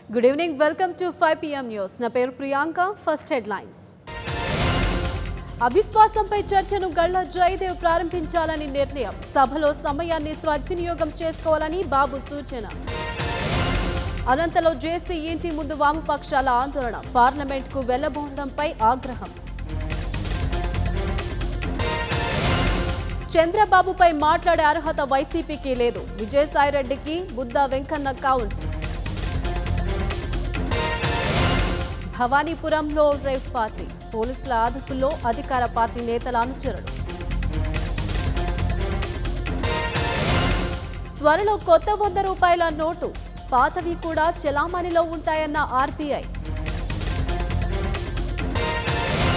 good evening welcome to five PM news నా పేరు Priyanka first headlines అవిశ్వాసంపై చర్చను గళ్ల జయదేవ్ ప్రారంభించాలని నిర్ణయం సభలో సమయాన్ని సద్వినియోగం చేసుకోవాలని బాబు సూచన అనంతలో జేసీ ఇంటి ముందు వామపక్షాల ఆందోళన పార్లమెంట్కు వెళ్లబోవడంపై ఆగ్రహం చంద్రబాబుపై మాట్లాడే అర్హత వైసీపీకి లేదు విజయసాయిరెడ్డికి బుద్ధా వెంకన్న కౌంట్ భవానీపురంలో రేవ్ పార్టీ పోలీసుల అదుపులో అధికార పార్టీ నేతల అనుచరులు త్వరలో కొత్త వంద రూపాయల నోటు పాతవి కూడా చెలామణిలో ఉంటాయన్న ఆర్బీఐ